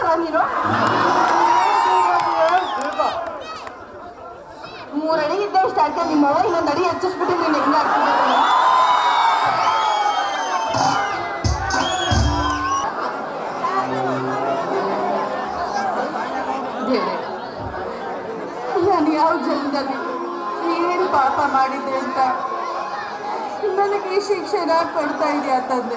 ಬೀಗರ ನೀನು ಮೂರಡಿ ಇದ್ದ ಇಷ್ಟ ಆಡ್ಕೆ ನಿಮ್ಮ ಅವ್ವ ಇನ್ನೊಂದು ಅಡಿ ಹೆಚ್ಚಿಸ್ಬಿಟ್ಟು ನೀನು ಹೆಂಗ ಆಡ್ತಿದ್ದೆ ದೇವ್ರೆ ನಾನು ಯಾವ ಜನ್ಮದಲ್ಲಿ ಏನು ಪಾಪ ಮಾಡಿದ್ದೆ ಅಂತ ನನಗೆ ಈ ಶಿಕ್ಷಣ ಕೊಡ್ತಾ ಇದೆಯಾ ತಂದೆ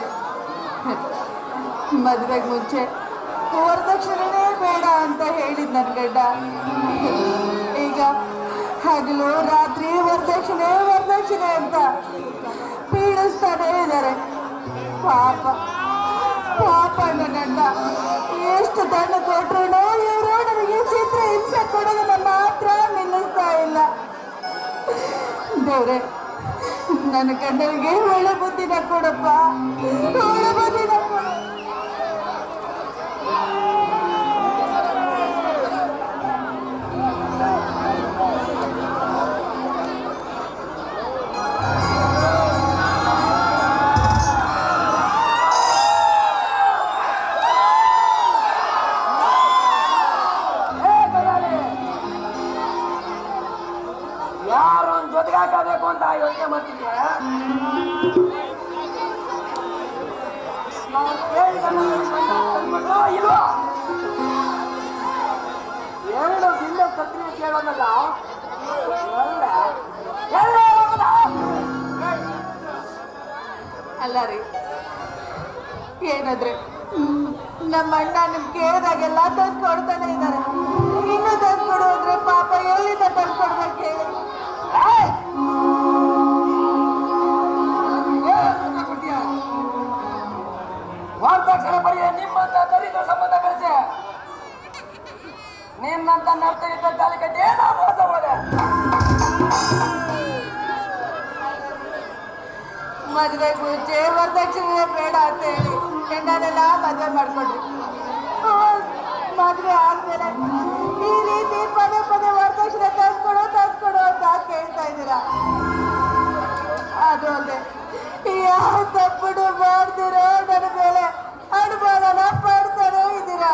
ಮದುವೆಗೆ ಮುಂಚೆ ವರದಕ್ಷಿಣೆನೇ ಬೇಡ ಅಂತ ಹೇಳಿದ್ ನನ್ನ ಗಡ್ಡ ಈಗ ಹಗಲು ರಾತ್ರಿ ವರದಕ್ಷಿಣೆ ವರದಕ್ಷಿಣೆ ಅಂತ ಪೀಡಿಸ್ತಾನೇ ಇದ್ದಾರೆ ಪಾಪ ಪಾಪ ನನ್ನ ಗಂಡ ಎಷ್ಟು ದಂಡ ಕೊಟ್ರು ಇವರು ನನಗೆ ಚಿತ್ರ ಹಿಂಸೆ ಕೊಡೋದನ್ನ ಮಾತ್ರ ನಿಲ್ಲಿಸ್ತಾ ಇಲ್ಲ ದೇವ್ರೆ ನನ್ನ ಗಂಡನಿಗೆ ಒಳ್ಳೆ ಬುದ್ಧಿನ ಕೊಡಪ್ಪ ಒಳ್ಳೆ ಬುದ್ಧಿನ ಕೊಡು ಯಾರು ಒಂದ್ ಜೊತೆಗೆ ಹಾಕಬೇಕು ಅಂತ ಯೋಚನೆ ಮಾಡ್ತಿದ್ದೆ ನಾನ್ ಕೇಳಿದ ತಂದ್ಬಿಟ್ರೋ ಇಲ್ವೋ? ಎರಡು ದಿನ ಸಕ್ರಿಯ ಕೇಳೋದಲ್ಲ ಎಲ್ಲ ಎಲ್ಲ ಹೋಗೋದಾ? ಅಲ್ಲ ರೀ ಏನಾದ್ರೆ ನಮ್ಮ ಅಣ್ಣ ನಿಮ್ ಕೇಳಿದಾಗೆಲ್ಲ ತಂದು ಕೊಡ್ತಾನೆ ಇದ್ದಾರೆ ಇನ್ನು ತಂದು ಕೊಡು ಅಂದ್ರೆ ಪಾಪ ಎಲ್ಲಿಂದ ತಂದು ಕೊಡ್ಬೇಕು ಹೇಳಿ ಏಯ್! ಏನ್ ಸುಮ್ನೆ ಕೊಡ್ತೀಯ? ವರದಕ್ಷಿಣೆ ಬರೀ ನಿಮ್ಮಂತ ದರಿದ್ರ ಸಂಬಂಧ ಬೆಳೆಸಿ ನಿನ್ನಂತ ನರ್ತಕಿದ್ದ ತಾಲಿ ಕಟ್ಟಿ ಏನೋ ಮೋಸ ಹೋದೆ ಮದ್ವೆಗೆ ಮುಂಚೆ ವರದಕ್ಷಿಣೆ ಬೇಡ ಅಂತ ಹೇಳಿ ಗಂಡನೆಲ್ಲ ಮದ್ವೆ ಮಾಡ್ಕೊಂಡ್ರಿ ಹ್ಮ್, ಮದ್ವೆ ಆದ್ಮೇಲೆ ಈ ರೀತಿ ಪದೇ ಪದೇ ವರದಕ್ಷಿಣೆ ತಂದ್ಕೊಡು ತಂದ್ಕೊಡು ಅಂತ ಕೇಳ್ತಾ ಇದ್ದೀರಾ ಅದು ಅಲ್ಲದೆ ಯಾವ ತಪ್ಪು ಮಾಡ್ದಿರೋ ನನ್ನ ಮೇಲೆ ಅನುಮಾನನ ಪಡ್ತಾರೋ ಇದ್ದೀರಾ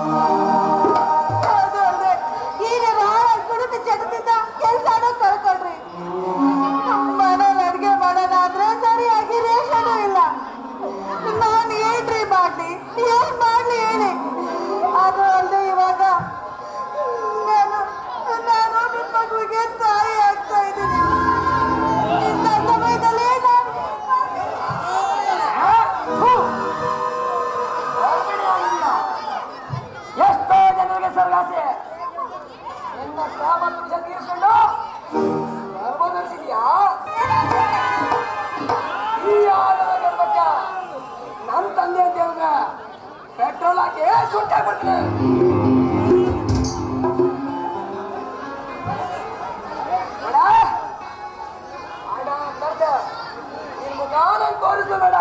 ಅದು ಅಲ್ಲದೆ ಈಗ ನಾಳೆ ಕುಡಿದ ಚಟದಿಂದ ಕೆಲಸನೂ ಕಳ್ಕೊಂಡ್ರಿ ಮನೇಲಿ ಅಡ್ಗೆ ಮಾಡೋಣ ಅಂದ್ರೆ ಸರಿಯಾಗಿ ರೇಷನು ಇಲ್ಲ ನಾನು ಏನ್ರಿ ಮಾಡ್ಲಿ ಏನ್ ಮಾಡ್ಲಿ ಹೇಳಿ ಅದು ಅಲ್ಲದೆ ಇವಾಗ ನಾನು ನಾನು ನಿಮ್ಮ ಮಗುವಿಗೆ ತಾಯಿ ಆಗ್ತಾ ಇದ್ದೀನಿ ಇಂಥ ಸಮಯದಲ್ಲಿ ನಾನು ಗರ್ಭಿಣಿ ಆಗಿದ್ದೀಯ. ಎಷ್ಟೋ ಜನರಿಗೆ ಸರ್ಗಾಸೆ ನಿನ್ನ ಕಾಮ ಪುರುಷ ತೀರಿಸ್ಕೊಂಡು ಗರ್ಭ ಧರಿಸಿದ್ಯಾ ಈ ಆದರ ಗರ್ಭಕ್ಕ ನನ್ನ ತಂದೆ ಅಂತ ಹೇಳಿದ್ರೆ ಪೆಟ್ರೋಲ್ ಹಾಕಿ ಸುಟ್ಟಾಗ್ಬಿಡ್ತೀನಿ ಬೇಡ ಬೇಡ ಅಂತಂದೆ. ನಿನ್ ಮುಖ ನಂಗೆ ತೋರಿಸ್ಬೇಡ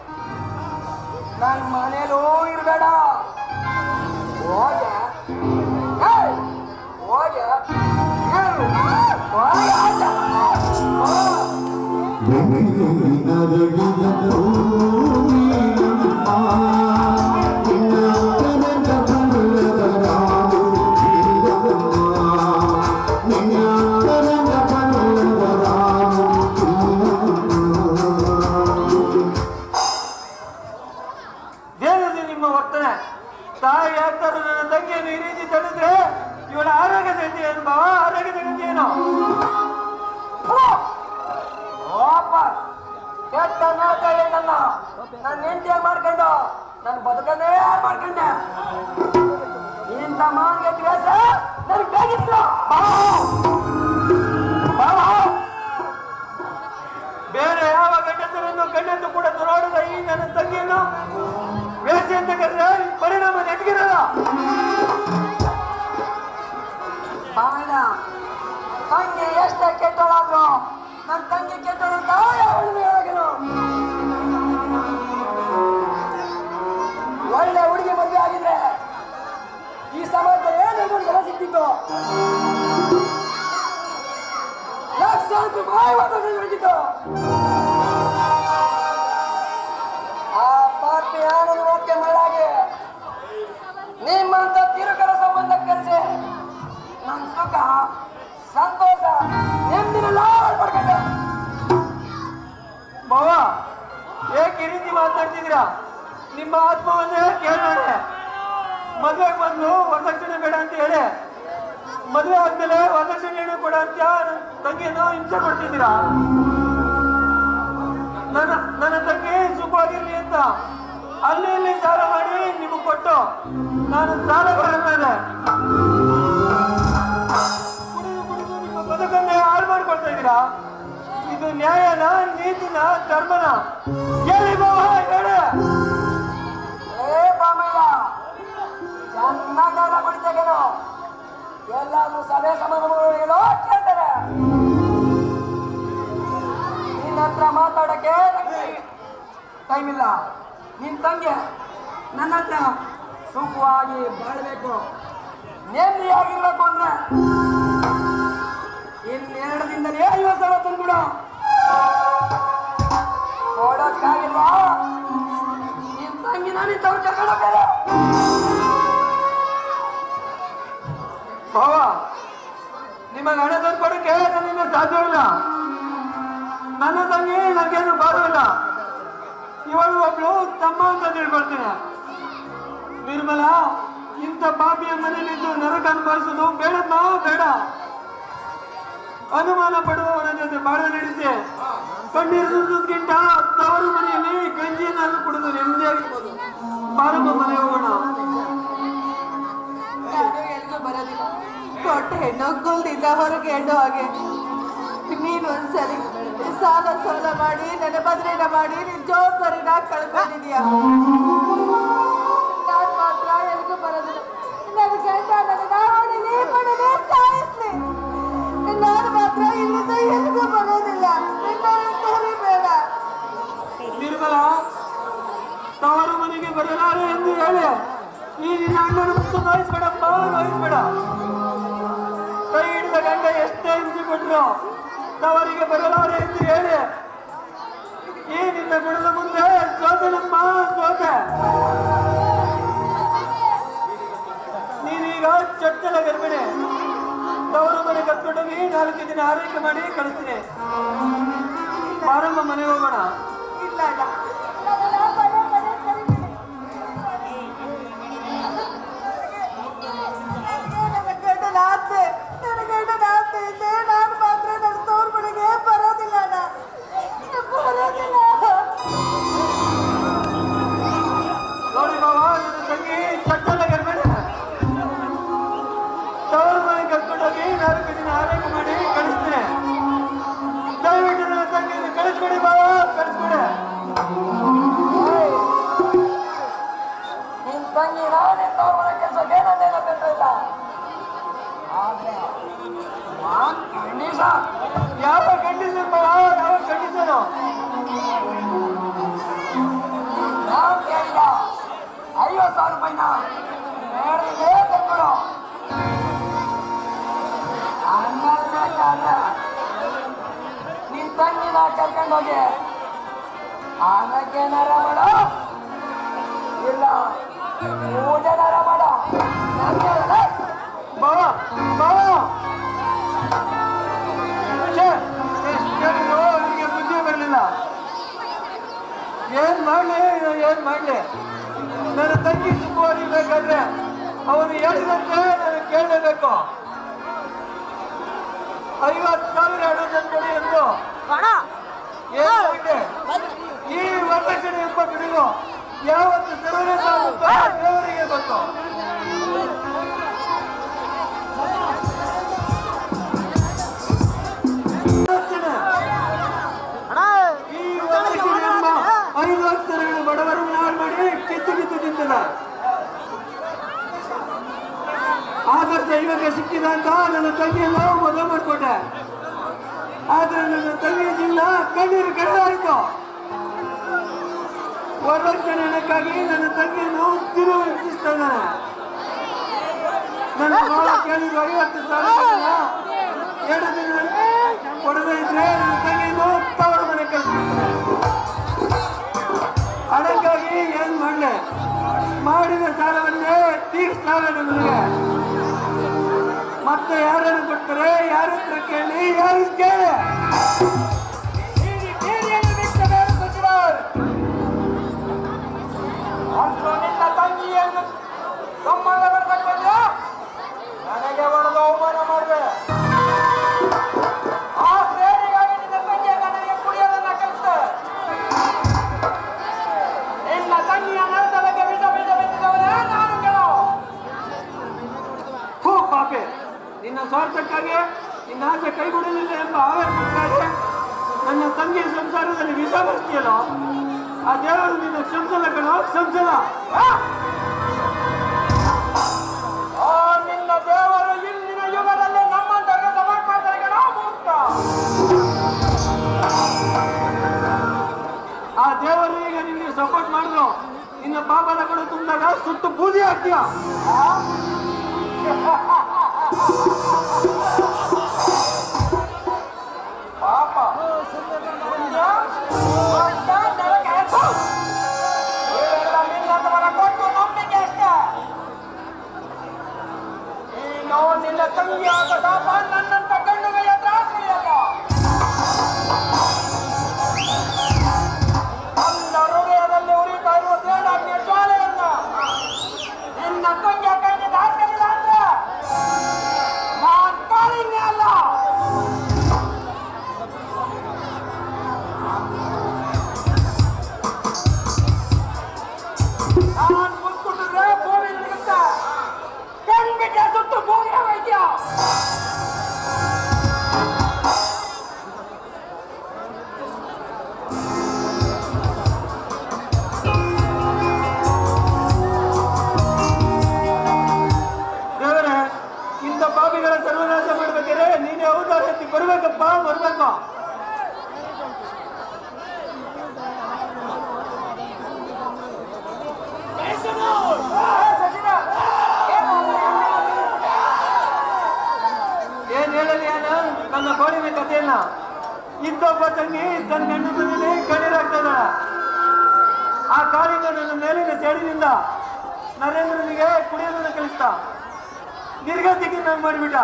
ನನ್ ಮನೇಲೂ ಇರ್ಬೇಡ ಹೋಗೆ ಏಯ್! ಹೋಗೆ ಏಳು. ಹೋಗೆ ಆಟ. ಹೋ. ದೇವರಲ್ಲಿ ನಿಮ್ಮ ವರ್ತನೆ ತಾಯಿ ಆಗ್ತಾರ ನನ್ನ ತಂಗಿಯನ್ನು ಈ ರೀತಿ ತಡೆದ್ರೆ ಇವಳ ಆರೋಗ್ಯದ ಗತಿ ಏನು ಭಾವ ಆರೋಗ್ಯದ ಗತಿ ಏನು ಹೋ. ಹೋಪ. ಕೆಟ್ಟ ನಾಟಕ ನನ್ನ ನನ್ನ ಹೆಂಡತಿಯಾಗಿ ಮಾಡ್ಕೊಂಡು ನನ್ನ ಬದುಕನ್ನೇ ಹಾಳ್ ಮಾಡ್ಕೊಂಡೆ ಇಂಥ ಮಾನ್ಗೆ ದ್ವೇಷ ನನಗೆ ಬೇಕಿತ್ತು ಬೇರೆ ಯಾವ ಗಂಡಸರನ್ನು ಗಂಡಂದು ಕೂಡ ನೋಡಿದ ಈ ನನ್ನ ತಂಗಿಯನ್ನು ಬೇಸಿ ಅಂತ ಕರೆದ್ರೆ ಪರಿಣಾಮ ನೆಟ್ಗಿರಲ್ಲ ಬಾಣ ತಂಗಿ ಎಷ್ಟೇ ಕೆಟ್ಟೋಳಾದ್ರು ನನ್ನ ತಂಗಿ ಕೆಟ್ಟೋಳು ಅಂತ ಯಾವಳು ಹೇಳೋಗಿರು ಒಳ್ಳೆ ಹುಡುಗಿ ಮದುವೆ ಆಗಿದ್ರೆ ಈ ಸಮಾಜದಲ್ಲಿ ಏನಾದ್ರು ಒಂದು ಜನ ಸಿಕ್ತಿತ್ತು ಲಕ್ಷಾಂತರ ರೂಪಾಯಿ ಒಂದು ಹಿಡಿದಿತ್ತು ಆ ಪಾಪಿ ಆನಂದ ಓಕೆ ಮಳ್ಳಾಗಿ ನಿಮ್ಮ ಸುಖ ಸಂತೋಷ ನೆಮ್ಮದಿನೆಲ್ಲ ಪಡ್ಕೊಂಡೆ ಮಾವ ಏಕೆ ಈ ರೀತಿ ಮಾತಾಡ್ತಿದ್ದೀರಾ ನಿಮ್ಮ ಆತ್ಮವನ್ನೇ ಕೇಳೋಣ ಮದುವೆಗೆ ಬಂದು ವರದಕ್ಷಿಣೆ ಬೇಡ ಅಂತ ಹೇಳಿ ಮದುವೆ ಆದ್ಮೇಲೆ ವರದಕ್ಷಿಣೆ ಏನು ಕೊಡ ಅಂತ ನನ್ನ ತಂಗಿಯನ್ನು ಹಿಂಸೆ ಕೊಡ್ತಿದ್ದೀರಾ ನನ್ನ ನನ್ನ ತಂಗಿ ಸುಖವಾಗಿರ್ಲಿ ಅಂತ ಅಲ್ಲಿ ಇಲ್ಲಿ ಸಾಲ ಮಾಡಿ ನಿಮಗೆ ಕೊಟ್ಟು ನಾನು ಸಾಲ ಬರಲ್ಲ ಕುಡಿದು ಕುಡಿದು ನಿಮ್ಮ ಬದುಕನ್ನೇ ಹಾಳು ಮಾಡ್ಕೊಳ್ತಾ ಇದ್ದೀರಾ ಇದು ನ್ಯಾಯನ ನೀತಿನ ಧರ್ಮನ ಹೇಳಿ ಬಾವ ಹೇಳಿ ಏ ಬಾಮಯ್ಯ ಚೆನ್ನಾಗಿ ಬಡಿತಾಗೇನೋ ಎಲ್ಲಾದ್ರೂ ಸಭೆ ಸಮಾರಂಭಗಳು ಕೇಳ್ತಾರೆ ನಿನ್ನ ಹತ್ರ ಮಾತಾಡಕ್ಕೆ ಟೈಮ್ ಇಲ್ಲ ನಿನ್ ತಂಗಿ ನನ್ನ ಹತ್ರ ಸುಖವಾಗಿ ಬಾಳ್ಬೇಕು ನೆಮ್ಮದಿಯಾಗಿರ್ಬೇಕು ಅಂದ್ರೆ ಇನ್ನೆರಡು ದಿನದಲ್ಲಿ ಐವತ್ತು ಸಾವಿರ ತಂದ್ಬಿಡು ಕೊಡೋಕ್ಕಾಗಿಲ್ವಾ ನಿನ್ ತಂಗಿ ನಾನು ತವ್ರು ಕರ್ಕೊಂಡು ಹೋಗ್ತಾರೆ ಬಾವ ನಿಮಗೆ ಹಣ ತಂದು ಕೊಡಕ್ಕೆ ನನ್ನಿಂದ ಸಾಧ್ಯವಿಲ್ಲ ನನ್ನ ತಂಗಿ ನನಗೇನು ಬಾರವಿಲ್ಲ ಇವಳು ಒಬ್ಳು ತಮ್ಮ ಅಂತ ತಿಳ್ಕೊಳ್ತೀನಿ ನಿರ್ಮಲ ಇಂಥ ಪಾಪಿಯ ಮನೆಯಲ್ಲಿದ್ದು ನರಕ ಅನುಭವಿಸೋದು ಬೇಡಮ್ಮ ಬೇಡ ಅನುಮಾನ ಪಡುವವರ ಜೊತೆ ಬಾಳ ನಡೆಸಿ ಕಣ್ಣೀರು ಸುರಿಸೋದ್ಕಿಂತ ತವರು ಮನೆಯಲ್ಲಿ ಗಂಜಿಯನ್ನಾದ್ರೂ ಕುಡಿದು ನೆಮ್ಮದಿಯಾಗಿರ್ಬೋದು ಬಾರಮ್ಮ ಮನೆ ಹೋಗೋಣ ನಾನು ಎಲ್ಗೂ ಬರೋದಿಲ್ಲ ಕೊಟ್ಟ ಹೆಣ್ಣು ಗುಲ್ದಿಂದ ಹೊರಗೆ ಹೆಣ್ಣು ಹಾಗೆ ನೀನು ಒಂದ್ಸರಿ ಸಾಲ ಸಾಲ ಮಾಡಿ ನನ್ನ ಬದಲಿನ ಮಾಡಿ ನಿನ್ ಜವಾಬ್ದಾರಿನ ಕಳ್ಕೊಂಡಿದ್ಯಾ ನಾನು ಮಾತ್ರ ಎಲ್ಗೂ ಬರೋದಿಲ್ಲ ನನ್ನ ಗಂಡ ನನ್ನ ಹೊಡಿಲಿ ಕೊಡಲಿ ಸಾಯಿಸ್ಲಿ ನಾನು ಮಾತ್ರ ಇಲ್ಲಿಂದ ಎಲ್ಗೂ ಬರೋದಿಲ್ಲ ನಿನ್ನ ಬೇಡ ನಿರ್ಮಲ ತವರು ಮನೆಗೆ ಬರಲಾರೆ ಎಂದು ಹೇಳಿ ಈ ನಿನ್ನ ಅಣ್ಣನ ಮುತ್ತು ನೋಯಿಸ್ಬೇಡಪ್ಪ ನೋಯಿಸ್ಬೇಡ ಕೈ ಹಿಡಿದ ಗಂಡ ಎಷ್ಟೇ ಹಿಂಸೆ ಕೊಟ್ರು ತವರಿಗೆ ಬರಲಾರೆ ಎಂದು ಹೇಳಿ ಈ ನಿನ್ನ ಗುಣದ ಮುಂದೆ ಸೋತನಮ್ಮ ಸೋತೆ ನೀನೀಗ ಚೊಚ್ಚಲ ಗರ್ಭಿಣಿ ತವರು ಮನೆ ಕರ್ಕೊಂಡೋಗಿ ನಾಲ್ಕು ದಿನ ಆರೈಕೆ ಮಾಡಿ ಕಳಿಸ್ತೀನಿ ಬಾರಮ್ಮ ಮನೆಗೆ ಹೋಗೋಣ ಇಲ್ಲ ಇಲ್ಲ ನಾನೆಲ್ಲ ಪದೇ ಪದೇ ಕರೀತೀನಿ. ನನ್ನ ಗಂಡನ ಆಸೆ ನನ್ನ ಗಂಡನ ಆಸೆ ಇದೆ ನಾನು ಮಾತ್ರ ನನ್ನ ತವ್ರ ಮನೆಗೆ ಬರೋದಿಲ್ಲ ಅಣ್ಣ. ಬರೋದಿಲ್ಲ ನೋಡಿ ಬಾವ ನನ್ನ ತಂಗಿ ಚಟ್ಟಲ ಗರ್ಭಿಣಿ ತವರು ಮನೆ ಕರ್ಕೊಂಡೋಗಿ ನಾಲ್ಕು ದಿನ ಆರೈಕೆ ಮಾಡಿ ಕಳಿಸ್ತೀನಿ ದಯವಿಟ್ಟು ನನ್ನ ತಂಗಿಯನ್ನು ಕಳಿಸ್ಬಿಡಿ ಬಾವ ಕಳಿಸ್ಬಿಡಿ ನಿನ್ ತಂಗಿ ನಾನೇ ತವ್ರ ಕೆಲಸಕ್ಕೆ ನನ್ನೇನು ಅಭ್ಯಂತರ ಇಲ್ಲ ಆದ್ರೆ ನಾನ್ ಕಂಡೀಷನ್ ಯಾವ ಕಂಡೀಷನ್ ಬಾವ ಯಾವ ಕಂಡೀಷನು ನಾನ್ ಕೇಳಿದ ಐವತ್ತು ಸಾವಿರ ರೂಪಾಯಿನ ಮೇಡಮ್ಗೆ ತಂದ್ಬಿಡು ಹಂಗಾದ್ರೆ ನಿನ್ ತಂಗಿನ ಕರ್ಕೊಂಡೋಗಿ ಆನಕ್ಕೇನಾರ ಮಾಡು ಇಲ್ಲ ಪೂಜೆನಾರ ಮಾಡು ನಂಗೆ ಹೇಳಲ್ಲ. ಬಾವ ಬಾವ ಛೇ, ಎಷ್ಟ್ ಹೇಳಿದ್ರು ಅವನಿಗೆ ಬುದ್ಧಿ ಬರಲಿಲ್ಲ ಏನ್ ಮಾಡ್ಲಿ ಏನ್ ಮಾಡ್ಲಿ ನನ್ನ ತಂಗಿ ಸುಖವಾಗಿರ್ಬೇಕಾದ್ರೆ ಅವನು ಹೇಳಿದಂತೆ ನಾನು ಕೇಳಲೇಬೇಕು ಐವತ್ತು ಸಾವಿರ ಹಣ ತಂದ್ಕೊಡಿ ಎಂದು ಏನ್ ಮಾಡ್ಲಿ ಈ ವರದಕ್ಷಿಣೆ ಎಂಬ ಬಿಡುಗು ಯಾವತ್ತು ಸರ್ವೇ ಸಾಗುತ್ತೋ ದೇವರಿಗೆ ಗೊತ್ತು ವರದಕ್ಷಿಣೆ ಈ ವರದಕ್ಷಿಣೆ ಎಂಬ ಐದು ಅಕ್ಷರಗಳು ಬಡವರನ್ನು ಹಾಳು ಮಾಡಿ ಕಿತ್ತು ಕಿತ್ತು ತಿಂತದ ಆದರ್ಶ ಇವಾಗ ಸಿಕ್ಕಿದ ಅಂತ ನನ್ನ ತಂಗಿಯನ್ನ ಮದುವೆ ಮಾಡಿಕೊಂಡೆ ಆದ್ರೆ ನನ್ನ ತಂಗಿಯ ಜೀವನ ಕಣ್ಣೀರು ಕೆಳಗಾಯಿತು ವರದಕ್ಷಿಣೆ ಹಣಕ್ಕಾಗಿ ನನ್ನ ತಂಗಿಯನ್ನು ತಿರುವು ಹೆಚ್ಚಿಸ್ತಾನೆ ನನ್ನ ಮಾವ ಕೇಳಿದ್ರು ಐವತ್ತು ಸಾವಿರ ಎರಡು ದಿನ ಕೊಡದೇ ಇದ್ರೆ ನನ್ನ ತಂಗಿಯನ್ನು ತವರ ಮನೆ ಕಳಿಸ್ಬಿಡ್ತಾರೆ ಹಣಕ್ಕಾಗಿ ಏನ್ ಮಾಡ್ಲೆ ಮಾಡಿದ ಸಾಲವನ್ನೇ ತೀರಿಸ್ತಾವೆ ನನಗೆ ಮತ್ತೆ ಯಾರನ್ನು ಕೊಡ್ತಾರೆ ಯಾರ ಹತ್ರ ಕೇಳಿ ಯಾರು ಕೇಳಿ ಅಷ್ಟು ನಿನ್ನ ತಂಗಿಯನ್ನು ಸಂಬಂಧ ಬರ್ತಕ್ಕಂಥ ನನಗೆ ಹೊಡೆದು ಅವಮಾನ ಮಾಡಿದೆ ಆ ಸೇರಿಗಾಗಿ ನಿನ್ನ ತಂಗಿಯ ನನಗೆ ಕುಡಿಯೋದನ್ನ ಕಲಿಸ್ದೆ ನಿನ್ನ ತಂಗಿಯ ನರದ ಬಗ್ಗೆ ವಿಷ ಬೀಜ ಬಿತ್ತಿದವನೇ ನಾನು ಕೇಳೋ ಹೋ ಪಾಪೆ ನಿನ್ನ ಸ್ವಾರ್ಥಕ್ಕಾಗಿ ನಿನ್ನ ಆಸೆ ಕೈಗೂಡಲಿಲ್ಲ ಎಂಬ ಆವೇಶಕ್ಕಾಗಿ ನನ್ನ ತಂಗಿಯ ಸಂಸಾರದಲ್ಲಿ ವಿಷ ಬರ್ತೀಯಲ್ಲೋ ಆ ದೇವರು ನಿನ್ನ ಕ್ಷಮಿಸಲ್ಲ ಕಣೋ ಕ್ಷಮಿಸಲ್ಲ ಆ ನಿನ್ನ ದೇವರು ಇಂದಿನ ಯುಗದಲ್ಲಿ ನಮ್ಮಂತವ್ರಿಗೆ ಸಪೋರ್ಟ್ ಮಾಡ್ತಾರೆ ಕಣೋ ಮೂರ್ಖ ಆ ದೇವರು ಈಗ ನಿನ್ಗೆ ಸಪೋರ್ಟ್ ಮಾಡಿದ್ರು ನಿನ್ನ ಪಾಪದ ಕಡೆ ತುಂಬಿದಾಗ ಸುಟ್ಟು ಬೂದಿ ಹಾಕ್ತೀಯ ಪಾಪ ಪುಣ್ಯ, ದೊಡ್ಡ ನರಕ. ಇವೆಲ್ಲ ನಿನ್ನಂತವರ ಕೊಟ್ಟು ನಂಬಿಕೆ ಅಷ್ಟೇ ನೀನು ನಿನ್ನ ತಂಗಿಯಾದ ಶಾಪ ನನ್ನಂತ ಕಣ್ಣುಗಳ ಹತ್ರ ಸುಳಿಯಲ್ಲ ನನ್ನ ಹೃದಯದಲ್ಲಿ ಉರಿತಾ ಇರುವ ಸೇಡಾಗ್ನಿಯ ಜ್ವಾಲೆಯನ್ನ ನಿನ್ನ ತಂಗಿಯ ಕೈಗೆ ದಾಖಲಿಲ್ಲ ಅಂದ್ರೆ ನಾನ್ ಕಾಳಿಂಗೆ ಅಲ್ಲ ನಾನ್ ಮುಚ್ಚಿದ್ರೆ ಭೂಮಿ ನಿಲ್ಲುತ್ತೆ ಕಣ್ಬಿಟ್ಟೆ ಸುತ್ತು ಭೂಮಿಯ ವೈದ್ಯ ದೇವರೇ ಇಂಥ ಪಾಪಿಗಳ ಸರ್ವನಾಶ ಮಾಡ್ಬೇಕಾದ್ರೆ ನೀನೇ ಅವತಾರ ಎತ್ತಿ ಬರ್ಬೇಕಪ್ಪ ಬರ್ಬೇಕು ಏನ್ ಹೇಳಲಿ ನಾನು ನನ್ನ ಕೋಳಿನ ಕಥೆಯನ್ನ ಇದ್ದೊಬ್ಬ ತಂಗಿ ತನ್ನ ಗಂಡ ಮನೇಲಿ ಕಣ್ಣೀರಾಗ್ತದ ಆ ಕಾಳಿಂಗ ನನ್ನ ಮೇಲಿನ ಸೇಡಿನಿಂದ ನರೇಂದ್ರನಿಗೆ ಕುಡಿಯೋದನ್ನ ಕಲಿಸ್ತಾ ನಿರ್ಗತಿಗೆ ನಾನು ಮಾಡಿಬಿಟ್ಟ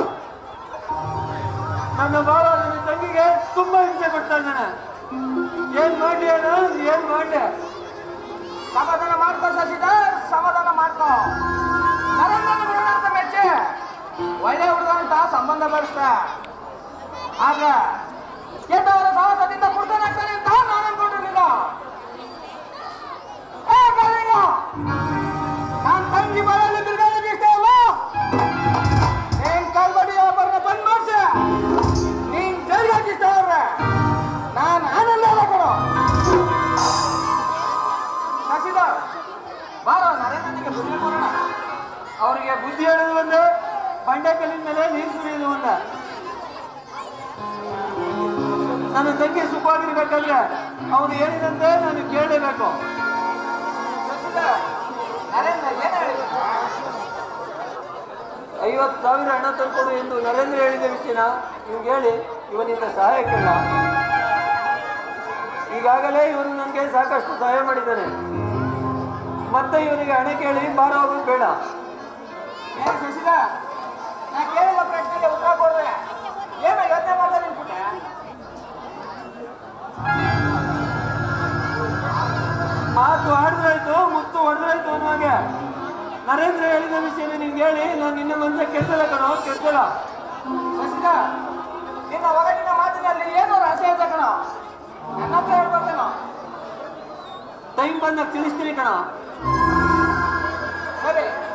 ನನ್ನ ಬಾವ ನನ್ನ ತಂಗಿಗೆ ತುಂಬಾ ಹಿಂಸೆ ಕೊಡ್ತಾ ಇದ್ದಾನೆ ಏನ್ ಮಾಡ್ಲಿ ಅಣ್ಣ ಏನ್ ಮಾಡ್ಲಿ ಸಮಾಧಾನ ಮಾಡ್ಕೋ ಶಶಿಧರ್ ಸಮಾಧಾನ ಮಾಡ್ಕೋ ನರೇಂದ್ರ ಗುರುನ ಅಂತ ಮೆಚ್ಚಿ ಒಳ್ಳೆ ಹುಡುಗ ಅಂತ ಸಂಬಂಧ ಬೆಳೆಸ್ತ ಆಗ ಕೆಟ್ಟವರ ಸಾಹಸದಿಂದ ಕುಡ್ದನಾಗ್ತಾನೆ ಅಂತ ನಾನು ಅನ್ಕೊಂಡಿರ್ಲಿಲ್ಲ ಏ ಕಾಳಿಂಗ, ನಾನ್ ತಂಗಿ ಮನೆಯಲ್ಲಿ ಬಿರುಗಾಳಿ ಬೀಸ್ತಾ ಇಲ್ಲ ನೀನ್ ಕಲ್ಬಡಿ ವ್ಯಾಪಾರನ ಬಂದ್ ಮಾಡ್ಸಿ ನೀನ್ ಜೈಲಿಗೆ ಹಾಕಿಸ್ತಾ ಇವ್ರೆ ನಾನು ಆನಂದ ಅಲ್ಲ ಕೊಡು ಶಶಿಧರ್ ಬಾರೋ ನರೇಂದ್ರನಿಗೆ ಬುದ್ಧಿ ಕೊಡೋಣ ಅವರಿಗೆ ಬುದ್ಧಿ ಹೇಳೋದು ಒಂದೇ ಬಂಡೆ ಕಲ್ಲಿನ ಮೇಲೆ ನೀರು ಸುರಿಯೋದು ಒಂದೇ ನನ್ನ ತಂಗಿ ಸುಖವಾಗಿರ್ಬೇಕಾದ್ರೆ ಅವನು ಹೇಳಿದಂತೆ ನಾನು ಕೇಳಲೇಬೇಕು ಶಶಿಧರ್ ನರೇಂದ್ರ ಏನ್ ಹೇಳಿದ್ರು ಐವತ್ತು ಸಾವಿರ ಹಣ ತಂದ್ಕೊಡು ಎಂದು ನರೇಂದ್ರ ಹೇಳಿದ ವಿಷಯನ ಇವ್ಗೆ ಹೇಳಿ ಇವನಿಂದ ಸಹಾಯ ಕೇಳ ಈಗಾಗಲೇ ಇವನು ನನಗೆ ಸಾಕಷ್ಟು ಸಹಾಯ ಮಾಡಿದ್ದಾನೆ ಮತ್ತೆ ಇವನಿಗೆ ಹಣ ಕೇಳಿ ಬಾರ ಹೋಗೋದು ಬೇಡ ಏ ಶಶಿಧರ್ ನಾ ಕೇಳಿದ ಪ್ರಶ್ನೆಗೆ ಉತ್ತರ ಕೊಡ್ದೆ ಏನೋ ಯೋಚನೆ ಮಾಡ್ದೆ ನಿನ್ ಪುಟ್ಟ ಮಾತು ಆಡಿದ್ರಾಯ್ತು ಮುತ್ತು ಹೊಡೆದ್ರಾಯ್ತು ಅನ್ನುವಾಗೆ ನರೇಂದ್ರ ಹೇಳಿದ ವಿಷಯನ ನಿನ್ಗೆ ಹೇಳಿ ನಾನು ನಿನ್ನ ಮನಸ್ಸ ಕೆಸಲ ಕಣೋ ಕೆಸಲ ಶಶಿಧರ್ ನಿನ್ನ ಹೊರಗಿನ ಮಾತಿನಲ್ಲಿ ಏನೋ ರಹಸ್ಯ ಇದೆ ಕಣ ನನ್ನ ಹತ್ರ ಹೇಳ್ಬರ್ತೇನೋ ಟೈಮ್ ಬಂದಾಗ ತಿಳಿಸ್ತೀನಿ ಕಣ ಸರಿ